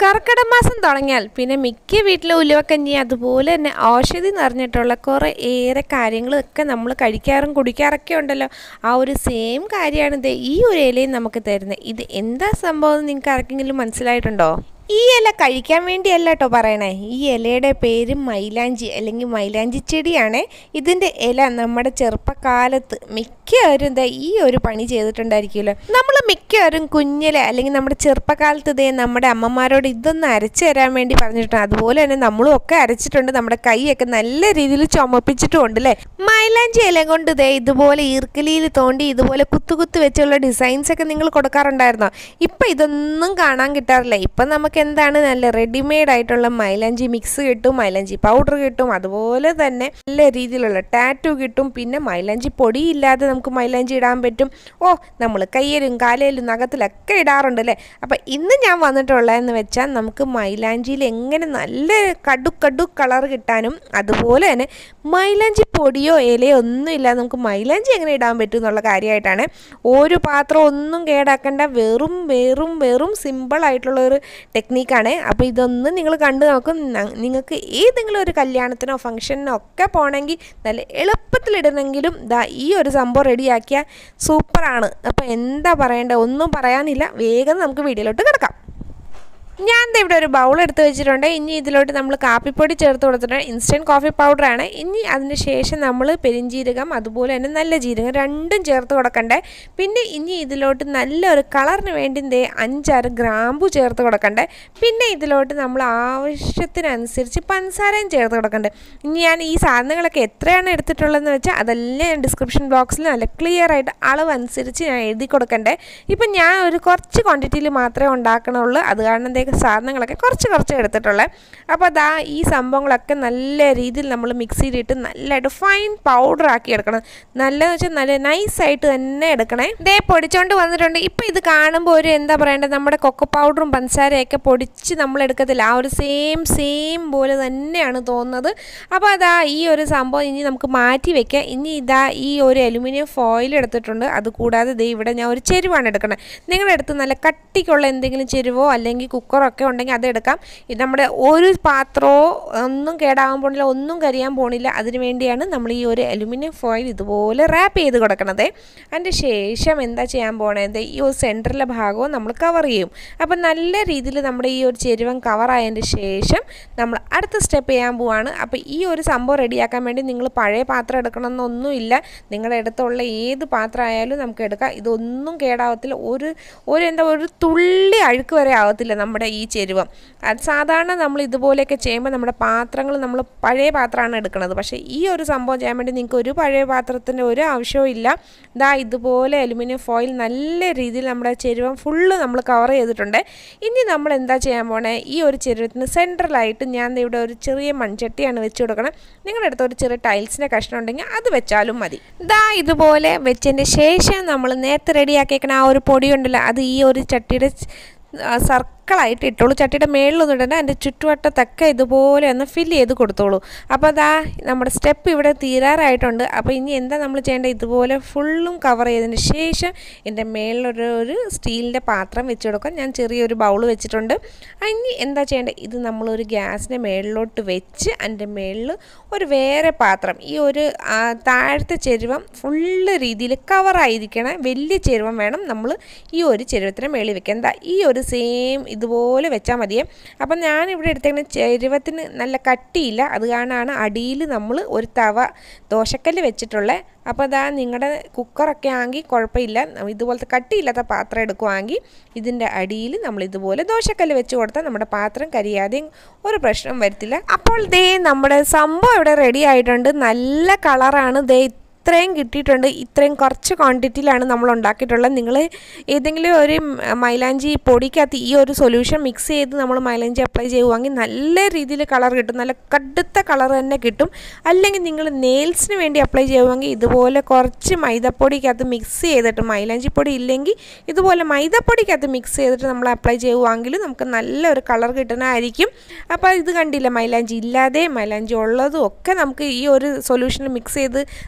കർക്കിടക മാസം തുടങ്ങിയാൽ പിന്നെ മിക്ക വീട്ടിലും ഉലുവക്കഞ്ഞി അതുപോലെ തന്നെ ഔഷധി നിറഞ്ഞിട്ടുള്ള കുറേ ഏറെ കാര്യങ്ങളൊക്കെ നമ്മൾ കഴിക്കാറും കുടിക്കാറൊക്കെ ഉണ്ടല്ലോ ആ ഒരു സെയിം കാര്യമാണ് ഇത് ഈ ഒരു ഇലയും നമുക്ക് തരുന്നത് ഇത് എന്താ സംഭവം എന്ന് നിങ്ങൾക്ക് ആർക്കെങ്കിലും മനസ്സിലായിട്ടുണ്ടോ ഈ ഇല കഴിക്കാൻ വേണ്ടിയല്ല കേട്ടോ പറയണേ ഈ ഇലയുടെ പേര് മൈലാഞ്ചി അല്ലെങ്കിൽ മൈലാഞ്ചി ചെടിയാണ് ഇതിൻ്റെ ഇല നമ്മുടെ ചെറുപ്പകാലത്ത് മിക്കവരും എന്താ ഈ ഒരു പണി ചെയ്തിട്ടുണ്ടായിരിക്കുമല്ലോ നമ്മൾ മിക്കവരും കുഞ്ഞിലെ അല്ലെങ്കിൽ നമ്മുടെ ചെറുപ്പകാലത്ത് ഇതേ നമ്മുടെ അമ്മമാരോട് ഇതൊന്ന് അരച്ച് തരാൻ വേണ്ടി പറഞ്ഞിട്ടുണ്ട് അതുപോലെ തന്നെ നമ്മളും ഒക്കെ അരച്ചിട്ടുണ്ട് നമ്മുടെ കൈയൊക്കെ നല്ല രീതിയിൽ ചുമപ്പിച്ചിട്ടുമുണ്ട് അല്ലേ മൈലാഞ്ചി ഇല കൊണ്ട് ഇതേ ഇതുപോലെ ഈർക്കലിയിൽ തോണ്ടി ഇതുപോലെ കുത്തു കുത്തു വെച്ചുള്ള ഡിസൈൻസ് ഒക്കെ നിങ്ങൾ കൊടുക്കാറുണ്ടായിരുന്നോ ഇപ്പം ഇതൊന്നും കാണാൻ കിട്ടാറില്ല ഇപ്പം നമുക്ക് എന്താണ് നല്ല റെഡിമെയ്ഡ് ആയിട്ടുള്ള മൈലാഞ്ചി മിക്സ് കിട്ടും മൈലാഞ്ചി പൗഡർ കിട്ടും അതുപോലെ തന്നെ നല്ല രീതിയിലുള്ള ടാറ്റു കിട്ടും പിന്നെ മൈലാഞ്ചി പൊടി ഇല്ലാതെ നമുക്ക് മൈലാഞ്ചി ഇടാൻ പറ്റും ഓ നമ്മൾ കയ്യിലും കാലയിലും നഖത്തിലൊക്കെ ഇടാറുണ്ട് അല്ലേ അപ്പം ഇന്ന് ഞാൻ വന്നിട്ടുള്ളതെന്ന് വെച്ചാൽ നമുക്ക് മൈലാഞ്ചിയിൽ എങ്ങനെ നല്ല കടു കടു കളർ കിട്ടാനും അതുപോലെ തന്നെ മൈലാഞ്ചി പൊടിയോ ഇലയോ ഒന്നും ഇല്ലാതെ നമുക്ക് മൈലാഞ്ചി എങ്ങനെ ഇടാൻ പറ്റും എന്നുള്ള കാര്യമായിട്ടാണ് ഒരു പാത്രം ഒന്നും കേടാക്കേണ്ട വെറും വെറും വെറും സിമ്പിൾ ആയിട്ടുള്ള ഒരു ടെക്നീക്കാണ് അപ്പോൾ ഇതൊന്നും നിങ്ങൾ കണ്ടു നോക്കും ന- നിങ്ങൾക്ക് ഏതെങ്കിലും ഒരു കല്യാണത്തിനോ ഫംഗ്ഷനോ ഒക്കെ പോകണമെങ്കിൽ നല്ല എളുപ്പത്തിലിടണമെങ്കിലും ദാ ഈ ഒരു സംഭവം റെഡിയാക്കിയാൽ സൂപ്പറാണ് അപ്പോൾ എന്താ പറയേണ്ടത് ഒന്നും പറയാനില്ല വേഗം നമുക്ക് വീഡിയോയിലോട്ട് കിടക്കാം ഞാൻ ദേ ഇവിടെ ഒരു ബൗൾ എടുത്ത് വെച്ചിട്ടുണ്ട് ഇനി ഇതിലോട്ട് നമ്മൾ കാപ്പിപ്പൊടി ചേർത്ത് കൊടുത്തിട്ടുണ്ട് ഇൻസ്റ്റൻറ്റ് കോഫി പൗഡറാണ് ഇനി അതിന് ശേഷം നമ്മൾ പെരിഞ്ജീരകം അതുപോലെ തന്നെ നല്ല ജീരകം രണ്ടും ചേർത്ത് കൊടുക്കണ്ടേ പിന്നെ ഇനി ഇതിലോട്ട് നല്ലൊരു കളറിന് വേണ്ടി ദേ അഞ്ചാറ് ഗ്രാമ്പു ചേർത്ത് കൊടുക്കണ്ടേ പിന്നെ ഇതിലോട്ട് നമ്മൾ ആവശ്യത്തിനനുസരിച്ച് പഞ്ചസാരയും ചേർത്ത് കൊടുക്കണ്ടേ ഇനി ഞാൻ ഈ സാധനങ്ങളൊക്കെ എത്രയാണ് എടുത്തിട്ടുള്ളതെന്ന് വെച്ചാൽ അതെല്ലാം ഞാൻ ഡിസ്ക്രിപ്ഷൻ ബോക്സിൽ നല്ല ക്ലിയർ ആയിട്ട് അളവ് അനുസരിച്ച് ഞാൻ എഴുതി കൊടുക്കണ്ടേ ഇപ്പം ഞാൻ ഒരു കുറച്ച് ക്വാണ്ടിറ്റിയിൽ മാത്രമേ ഉണ്ടാക്കണുള്ളൂ അത് കാരണം എന്തേക്ക് സാധനങ്ങളൊക്കെ കുറച്ച് കുറച്ച് എടുത്തിട്ടുള്ളത് അപ്പോൾ അതാ ഈ സംഭവങ്ങളൊക്കെ നല്ല രീതിയിൽ നമ്മൾ മിക്സിയിലിട്ട് നല്ലതായിട്ട് ഫൈൻ പൗഡർ ആക്കി എടുക്കണം നല്ലതെന്ന് വെച്ചാൽ നല്ല നൈസായിട്ട് തന്നെ എടുക്കണേ ഇതേ പൊടിച്ചോണ്ട് വന്നിട്ടുണ്ട് ഇപ്പം ഇത് കാണുമ്പോൾ ഒരു എന്താ പറയേണ്ടത് നമ്മുടെ കൊക്കോ പൗഡറും പഞ്ചസാരയൊക്കെ പൊടിച്ച് നമ്മൾ എടുക്കത്തില്ല ആ ഒരു സെയിം സെയിം പോലെ തന്നെയാണ് തോന്നുന്നത് അപ്പോൾ അതാ ഈ ഒരു സംഭവം ഇനി നമുക്ക് മാറ്റി വെക്കാം ഇനി ഇതാ ഈ ഒരു അലുമിനിയം ഫോയിൽ എടുത്തിട്ടുണ്ട് അത് കൂടാതെ ദേ ഇവിടെ ഞാൻ ഒരു ചെരുവാണ് എടുക്കുന്നത് നിങ്ങളുടെ അടുത്ത് നല്ല കട്ടിക്കുള്ള എന്തെങ്കിലും ചെരുവോ അല്ലെങ്കിൽ കുക്കറോ ഒക്കെ ഉണ്ടെങ്കിൽ അത് എടുക്കാം ഇത് നമ്മുടെ ഒരു പാത്രമോ ഒന്നും കേടാകാൻ പോണില്ല ഒന്നും കരിയാൻ പോണില്ല അതിന് വേണ്ടിയാണ് നമ്മൾ ഈ ഒരു അലുമിനിയം ഫോയിൽ ഇതുപോലെ റാപ്പ് ചെയ്ത് കൊടുക്കണത് അതിൻ്റെ ശേഷം എന്താ ചെയ്യാൻ പോണത് ഈ ഒരു സെൻറ്ററിലെ ഭാഗവും നമ്മൾ കവർ ചെയ്യും അപ്പം നല്ല രീതിയിൽ നമ്മുടെ ഈ ഒരു ചെരുവം കവർ ആയതിൻ്റെ ശേഷം നമ്മൾ അടുത്ത സ്റ്റെപ്പ് ചെയ്യാൻ പോവാണ് അപ്പോൾ ഈ ഒരു സംഭവം റെഡിയാക്കാൻ വേണ്ടി നിങ്ങൾ പഴയ പാത്രം എടുക്കണമെന്നൊന്നുമില്ല നിങ്ങളുടെ അടുത്തുള്ള ഏത് പാത്രം ആയാലും നമുക്ക് എടുക്കാം ഇതൊന്നും കേടാവത്തില്ല ഒരു ഒരു എന്താ ഒരു തുള്ളി അഴുക്ക് വരെ ആവത്തില്ല നമ്മുടെ ഈ ചെരുവം അത് സാധാരണ നമ്മൾ ഇതുപോലെയൊക്കെ ചെയ്യുമ്പോൾ നമ്മുടെ പാത്രങ്ങൾ നമ്മൾ പഴയ പാത്രമാണ് എടുക്കുന്നത് പക്ഷേ ഈ ഒരു സംഭവം ചെയ്യാൻ വേണ്ടി നിങ്ങൾക്ക് ഒരു പഴയ പാത്രത്തിൻ്റെ ഒരു ആവശ്യവും ഇല്ല ഇതാ ഇതുപോലെ അലുമിനിയം ഫോയിൽ നല്ല രീതിയിൽ നമ്മുടെ ചെരുവം ഫുള്ള് നമ്മൾ കവർ ചെയ്തിട്ടുണ്ട് ഇനി നമ്മൾ എന്താ ചെയ്യാൻ പോണേ ഈ ഒരു ചെരുവത്തിന് സെൻട്രലായിട്ട് ഞാൻ ദേ ഇവിടെ ഒരു ചെറിയ മൺചട്ടിയാണ് വെച്ച് കൊടുക്കണം നിങ്ങളുടെ അടുത്ത് ഒരു ചെറിയ ടൈൽസിൻ്റെ കഷ്ണം ഉണ്ടെങ്കിൽ അത് വെച്ചാലും മതി ഇതാ ഇതുപോലെ വെച്ചതിൻ്റെ ശേഷം നമ്മൾ നേരത്തെ റെഡിയാക്കിയേക്കണ ആ ഒരു പൊടി ഉണ്ടല്ലോ അത് ഈ ഒരു ചട്ടിയുടെ സർക്കിളായിട്ട് ഇട്ടോളൂ ചട്ടിയുടെ മേളിലൊന്നും ഇടണ്ട അതിൻ്റെ ചുറ്റുവട്ടത്തൊക്കെ ഇതുപോലെ ഒന്ന് ഫില്ല് ചെയ്ത് കൊടുത്തോളൂ അപ്പോൾ അതാ നമ്മുടെ സ്റ്റെപ്പ് ഇവിടെ തീരാറായിട്ടുണ്ട് അപ്പോൾ ഇനി എന്താ നമ്മൾ ചെയ്യേണ്ടത് ഇതുപോലെ ഫുള്ളും കവർ ചെയ്തതിന് ശേഷം എൻ്റെ മേളിലൊരു ഒരു സ്റ്റീലിൻ്റെ പാത്രം വെച്ച് കൊടുക്കാം ഞാൻ ചെറിയൊരു ബൗൾ വെച്ചിട്ടുണ്ട് ആ, ഇനി എന്താ ചെയ്യേണ്ടത് ഇത് നമ്മളൊരു ഗ്യാസിൻ്റെ മേളിലോട്ട് വെച്ച് അതിൻ്റെ മേളിൽ ഒരു വേറെ പാത്രം ഈ ഒരു ആ, താഴത്തെ ചെരുവം ഫുള്ള് രീതിയിൽ കവറായിരിക്കണം വലിയ ചെരുവം വേണം നമ്മൾ ഈ ഒരു ചെരുവത്തിന് മേളിൽ വെക്കാൻ ദാ ഈ ഒരു സെയിം ഇതുപോലെ വെച്ചാൽ മതിയേ അപ്പം ഞാനിവിടെ എടുത്തേക്കുന്ന ചെരുവത്തിന് നല്ല കട്ടിയില്ല അത് കാരണമാണ് അടിയിൽ നമ്മൾ ഒരു തവ ദോശക്കല്ല് വെച്ചിട്ടുള്ളത് അപ്പോൾ അതാ നിങ്ങളുടെ കുക്കറൊക്കെ ആണെങ്കിൽ കുഴപ്പമില്ല ഇതുപോലത്തെ കട്ടിയില്ലാത്ത പാത്രം എടുക്കുവാണെങ്കിൽ ഇതിൻ്റെ അടിയിൽ നമ്മൾ ഇതുപോലെ ദോശക്കല്ല് വെച്ച് കൊടുത്താൽ നമ്മുടെ പാത്രം കരിയാതെയും ഒരു പ്രശ്നം വരത്തില്ല അപ്പോൾ ദേ നമ്മുടെ സംഭവം ഇവിടെ റെഡി ആയിട്ടുണ്ട് നല്ല കളറാണ് ദേ ഇത്രയും കിട്ടിയിട്ടുണ്ട് ഇത്രയും കുറച്ച് ക്വാണ്ടിറ്റിയിലാണ് നമ്മൾ ഉണ്ടാക്കിയിട്ടുള്ളത് നിങ്ങൾ ഏതെങ്കിലും ഒരു മ- മൈലാഞ്ചി പൊടിക്കകത്ത് ഈ ഒരു സൊല്യൂഷൻ മിക്സ് ചെയ്ത് നമ്മൾ മൈലാഞ്ചി അപ്ലൈ ചെയ്യുവാണെങ്കിൽ നല്ല രീതിയിൽ കളർ കിട്ടും നല്ല കടുത്ത കളർ തന്നെ കിട്ടും അല്ലെങ്കിൽ നിങ്ങൾ നെയിൽസിന് വേണ്ടി അപ്ലൈ ചെയ്യുവാണെങ്കിൽ ഇതുപോലെ കുറച്ച് മൈദപ്പൊടിക്കകത്ത് മിക്സ് ചെയ്തിട്ട് മൈലാഞ്ചി പൊടി ഇല്ലെങ്കിൽ ഇതുപോലെ മൈദപ്പൊടിക്കകത്ത് മിക്സ് ചെയ്തിട്ട് നമ്മൾ അപ്ലൈ ചെയ്യുവാണെങ്കിൽ നമുക്ക് നല്ലൊരു കളർ കിട്ടുന്നതായിരിക്കും അപ്പോൾ ഇത് കണ്ടില്ല മൈലാഞ്ചി ഇല്ലാതെ മൈലാഞ്ചി ഉള്ളതും ഒക്കെ നമുക്ക് ഈ ഒരു സൊല്യൂഷനിൽ മിക്സ് ചെയ്ത് റെഡി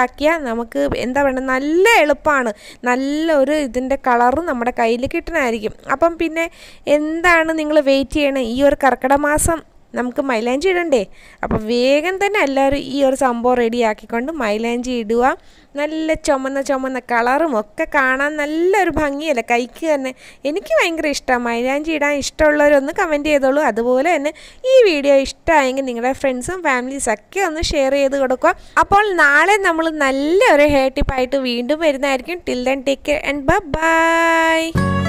ആക്കിയാൽ നമുക്ക് എന്താ പറയുക നല്ല എളുപ്പമാണ് നല്ലൊരു ഇതിൻ്റെ കളറും നമ്മുടെ കയ്യിൽ കിട്ടണമായിരിക്കും അപ്പം പിന്നെ എന്താണ് നിങ്ങൾ വെയിറ്റ് ചെയ്യണേ ഈ ഒരു കർക്കിടക മാസം നമുക്ക് മൈലാഞ്ചി ഇടണ്ടേ അപ്പം വേഗം തന്നെ എല്ലാവരും ഈ ഒരു സംഭവം റെഡിയാക്കിക്കൊണ്ട് മൈലാഞ്ചി ഇടുക നല്ല ചുമന്ന ചുമന്ന കളറും ഒക്കെ കാണാൻ നല്ലൊരു ഭംഗിയല്ലേ കൈക്ക് തന്നെ എനിക്ക് ഭയങ്കര ഇഷ്ടമാണ് മൈലാഞ്ചി ഇടാൻ ഇഷ്ടമുള്ളവരൊന്ന് കമൻറ്റ് ചെയ്തോളൂ അതുപോലെ തന്നെ ഈ വീഡിയോ ഇഷ്ടമായെങ്കിൽ നിങ്ങളുടെ ഫ്രണ്ട്സും ഫാമിലീസും ഒക്കെ ഒന്ന് ഷെയർ ചെയ്ത് കൊടുക്കുക അപ്പോൾ നാളെ നമ്മൾ നല്ലൊരു ഹെയർ ടിപ്പായിട്ട് വീണ്ടും വരുന്നതായിരിക്കും till then take care and by